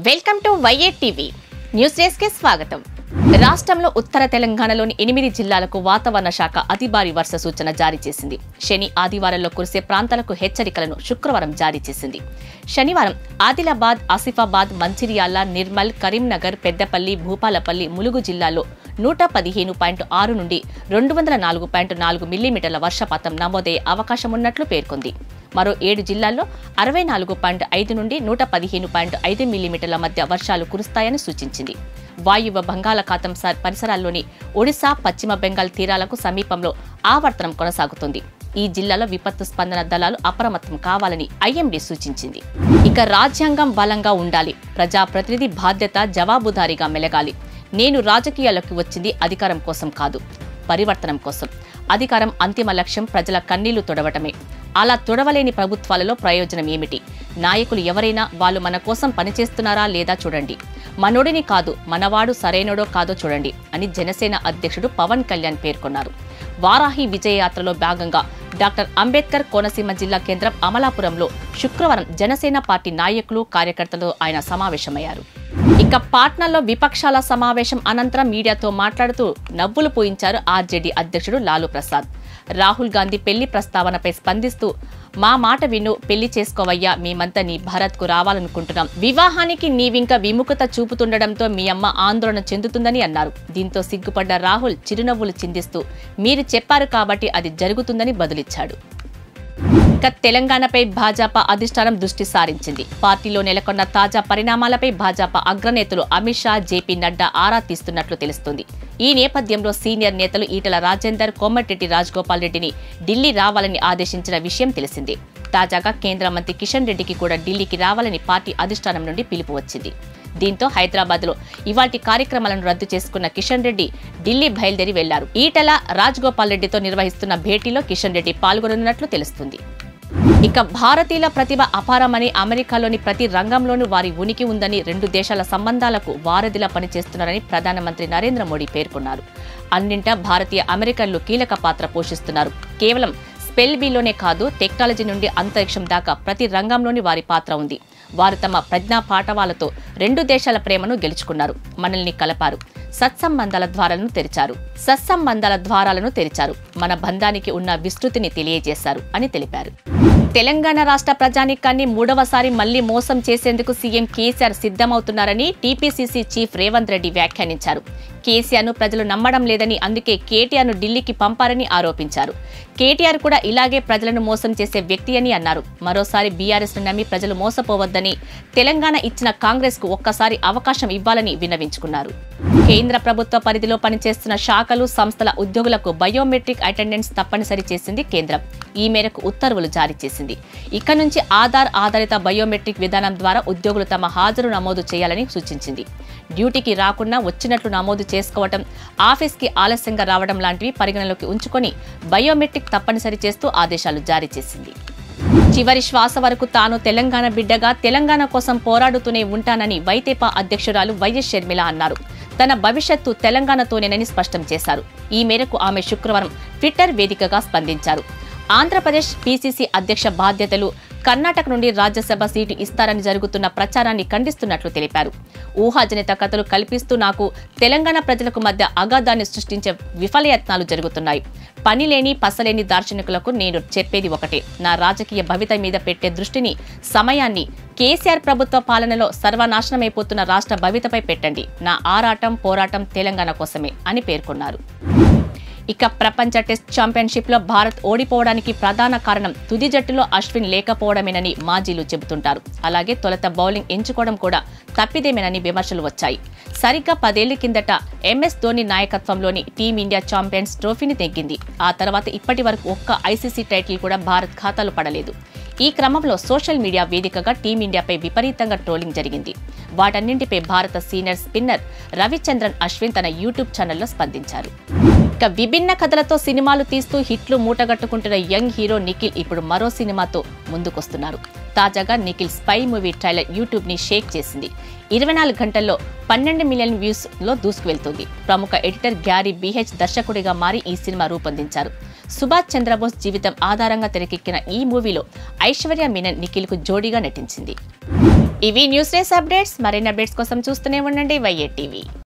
welcome to YA TV news days కి స్వాగతం రాష్ట్రంలో ఉత్తర తెలంగాణలోని ఎనిమిది జిల్లాలకు వాతావరణ శాఖ అతి భారీ వర్ష సూచన జారీ చేసింది శని ఆదివారంలో కురిసే ప్రాంతాలకు హెచ్చరికలను శుక్రవారం జారీ చేసింది శనివారం ఆదిలాబాద్ ఆసిఫాబాద్ మంచిర్యాల నిర్మల్ కరీంనగర్ పెద్దపల్లి భూపాలపల్లి ములుగు జిల్లాల్లో నూట పదిహేను పాయింట్ ఆరు నుండి రెండు వందల నాలుగు పాయింట్ నాలుగు మిల్లీమీటర్ల వర్షపాతం నమోదయ్యే అవకాశం ఉన్నట్లు పేర్కొంది మరో ఏడు జిల్లాల్లో అరవై నాలుగు పాయింట్ ఐదు నుండి నూట పదిహేను పాయింట్ ఐదు మిల్లీమీటర్ల మధ్య వర్షాలు కురుస్తాయని సూచించింది వాయువ్య బంగాళాఖాతం స- పరిసరాల్లోని ఒడిశా పశ్చిమ బెంగాల్ తీరాలకు సమీపంలో ఆవర్తనం కొనసాగుతుంది ఈ జిల్లాలో విపత్తు స్పందన దళాలు అప్రమత్తం కావాలని ఐఎండీ సూచించింది ఇక రాజ్యాంగం బలంగా ఉండాలి ప్రజాప్రతినిధి బాధ్యత జవాబుదారీగా మెలగాలి నేను రాజకీయాల్లోకి వచ్చింది అధికారం కోసం కాదు పరివర్తనం కోసం అధికారం అంతిమ లక్ష్యం ప్రజల కన్నీళ్లు తొడవటమే అలా తొడవలేని ప్రభుత్వాలలో ప్రయోజనం ఏమిటి నాయకులు ఎవరైనా వాళ్ళు మన కోసం పనిచేస్తున్నారా లేదా చూడండి మనోడిని కాదు మనవాడు సరైనడో కాదో చూడండి అని జనసేన అధ్యక్షుడు పవన్ కళ్యాణ్ పేర్కొన్నారు వారాహి విజయయాత్రలో భాగంగా డాక్టర్ అంబేద్కర్ కోనసీమ జిల్లా కేంద్రం అమలాపురంలో శుక్రవారం జనసేన పార్టీ నాయకులు కార్యకర్తలతో ఆయన సమావేశమయ్యారు ఇక పాట్నాలో విపక్షాల సమావేశం అనంతరం మీడియాతో మాట్లాడుతూ నవ్వులు పోయించారు ఆర్జేడీ అధ్యక్షుడు లాలూ ప్రసాద్ రాహుల్ గాంధీ పెళ్లి ప్రస్తావనపై స్పందిస్తూ మా మాట విను పెళ్లి చేసుకోవయ్యా మేమంతా నీ భారత్కు రావాలనుకుంటున్నాం వివాహానికి నీవింక విముఖత చూపుతుండడంతో మీ అమ్మ ఆందోళన చెందుతుందని అన్నారు దీంతో సిగ్గుపడ్డ రాహుల్ చిరునవ్వులు చిందిస్తూ మీరు చెప్పారు కాబట్టి అది జరుగుతుందని బదులిచ్చాడు ఇక తెలంగాణపై భాజపా అధిష్టానం దృష్టి సారించింది పార్టీలో నెలకొన్న తాజా పరిణామాలపై భాజపా అగ్రనేతలు అమిత్ షా జేపీ నడ్డా ఆరా తీస్తున్నట్లు తెలుస్తుంది ఈ నేపథ్యంలో సీనియర్ నేతలు ఈటల రాజేందర్ కోమటిరెడ్డి రాజగోపాల్ రెడ్డిని ఢిల్లీ రావాలని ఆదేశించిన విషయం తెలిసిందే తాజాగా కేంద్ర మంత్రి కిషన్ రెడ్డికి కూడా ఢిల్లీకి రావాలని పార్టీ అధిష్టానం నుండి పిలుపు వచ్చింది దీంతో హైదరాబాద్ లో ఇవాటి కార్యక్రమాలను రద్దు చేసుకున్న కిషన్ రెడ్డి ఢిల్లీ బయలుదేరి వెళ్లారు ఈటల రాజగోపాల్ రెడ్డితో నిర్వహిస్తున్న భేటీలో కిషన్ రెడ్డి పాల్గొననున్నట్లు తెలుస్తుంది ఇక భారతీయుల ప్రతిభ అపారమని అమెరికాలోని ప్రతి రంగంలోనూ వారి ఉనికి ఉందని రెండు దేశాల సంబంధాలకు వారధిలా పనిచేస్తున్నారని ప్రధానమంత్రి నరేంద్ర మోడీ పేర్కొన్నారు అన్నింటా భారతీయ అమెరికన్లు కీలక పాత్ర పోషిస్తున్నారు కేవలం స్పెల్ బీలోనే కాదు టెక్నాలజీ నుండి అంతరిక్షం దాకా ప్రతి రంగంలోని వారి పాత్ర ఉంది వారు తమ ప్రజ్ఞా పాఠవాలతో రెండు దేశాల ప్రేమను గెలుచుకున్నారు మనల్ని కలపారు సత్సంబంధాల ద్వారాలను తెరిచారు సత్సంబంధాల ద్వారాలను తెరిచారు మన బంధానికి ఉన్న విస్తృతిని తెలియజేశారు అని తెలిపారు తెలంగాణ రాష్ట్ర ప్రజానీకాన్ని మూడవసారి మళ్లీ మోసం చేసేందుకు సీఎం కేసీఆర్ సిద్ధమవుతున్నారని టీపీసీసీ చీఫ్ రేవంత్ రెడ్డి వ్యాఖ్యానించారు కేసీఆర్ను ప్రజలు నమ్మడం లేదని అందుకే కేటీఆర్ను ఢిల్లీకి పంపారని ఆరోపించారు కేటీఆర్ కూడా ఇలాగే ప్రజలను మోసం చేసే వ్యక్తి అని అన్నారు మరోసారి బీఆర్ఎస్ ను నమ్మి ప్రజలు మోసపోవద్దని తెలంగాణ ఇచ్చిన కాంగ్రెస్ కు ఒక్కసారి అవకాశం ఇవ్వాలని విన్నవించుకున్నారు కేంద్ర ప్రభుత్వ పరిధిలో పనిచేస్తున్న శాఖలు సంస్థల ఉద్యోగులకు బయోమెట్రిక్ అటెండెన్స్ తప్పనిసరి చేసింది కేంద్రం ఈ మేరకు ఉత్తర్వులు జారీ చేసింది ఇక నుంచి ఆధార్ ఆధారిత బయోమెట్రిక్ విధానం ద్వారా ఉద్యోగులు తమ హాజరు నమోదు చేయాలని సూచించింది డ్యూటీకి రాకుండా వచ్చినట్లు నమోదు చేసుకోవటం ఆఫీస్కి ఆలస్యంగా రావడం లాంటివి పరిగణలోకి ఉంచుకొని బయోమెట్రిక్ తప్పనిసరి చేస్తూ ఆదేశాలు జారీ చేసింది చివరి శ్వాస వరకు తాను తెలంగాణ బిడ్డగా తెలంగాణ కోసం పోరాడుతూనే ఉంటానని వైతేపా అధ్యక్షురాలు వైఎస్ షర్మిల అన్నారు తన భవిష్యత్తు తెలంగాణతోనేనని స్పష్టం చేశారు ఈ మేరకు ఆమె శుక్రవారం ట్విట్టర్ వేదికగా స్పందించారు ఆంధ్రప్రదేశ్ పీసీసీ అధ్యక్ష బాధ్యతలు కర్ణాటక నుండి రాజ్యసభ సీటు ఇస్తారని జరుగుతున్న ప్రచారాన్ని ఖండిస్తున్నట్లు తెలిపారు ఊహాజనిత కథలు కల్పిస్తూ నాకు తెలంగాణ ప్రజలకు మధ్య అగాధాన్ని సృష్టించే విఫలయత్నాలు జరుగుతున్నాయి పని లేని పసలేని దార్శనికులకు నేను చెప్పేది ఒకటే నా రాజకీయ భవిత మీద పెట్టే దృష్టిని సమయాన్ని కేసీఆర్ ప్రభుత్వ పాలనలో సర్వనాశనమైపోతున్న రాష్ట్ర భవితపై పెట్టండి నా ఆరాటం పోరాటం తెలంగాణ కోసమే అని పేర్కొన్నారు ఇక ప్రపంచ టెస్ట్ ఛాంపియన్షిప్ లో భారత్ ఓడిపోవడానికి ప్రధాన కారణం తుది జట్టులో అశ్విన్ లేకపోవడమేనని మాజీలు చెబుతుంటారు అలాగే తొలుత బౌలింగ్ ఎంచుకోవడం కూడా తప్పిదేమేనని విమర్శలు వచ్చాయి సరిగ్గా పదేళ్ల కిందట ఎంఎస్ ధోని నాయకత్వంలోని టీమిండియా ఛాంపియన్స్ ట్రోఫీని తెగ్గింది ఆ తర్వాత ఇప్పటి వరకు ఒక్క ఐసీసీ టైటిల్ కూడా భారత్ ఖాతాలో పడలేదు ఈ క్రమంలో సోషల్ మీడియా వేదికగా టీమిండియాపై విపరీతంగా ట్రోలింగ్ జరిగింది వాటన్నింటిపై భారత సీనియర్ స్పిన్నర్ రవిచంద్రన్ అశ్విన్ తన యూట్యూబ్ ఛానల్లో స్పందించారు ఇక విభిన్న కథలతో సినిమాలు తీస్తూ హిట్లు మూటగట్టుకుంటున్న యంగ్ హీరో నిఖిల్ ఇప్పుడు మరో సినిమాతో ముందుకొస్తున్నారు తాజాగా Nikhil spy movie trailer YouTube ని షేక్ చేసింది ఇరవై నాలుగు గంటల్లో పన్నెండు మిలియన్ వ్యూస్ లో దూసుకువెళ్తుంది ప్రముఖ ఎడిటర్ గ్యారీ బిహెచ్ దర్శకుడిగా మారి ఈ సినిమా రూపొందించారు సుభాష్ చంద్రబోస్ జీవితం ఆధారంగా తెరకెక్కిన ఈ మూవీలో ఐశ్వర్య మీనన్ నిఖిల్ కు జోడీగా నటించింది ఇవి న్యూస్ డేస్ అప్డేట్స్ మరిన్ని అప్డేట్స్ కోసం చూస్తూనే ఉండండి వైఏ టీవీ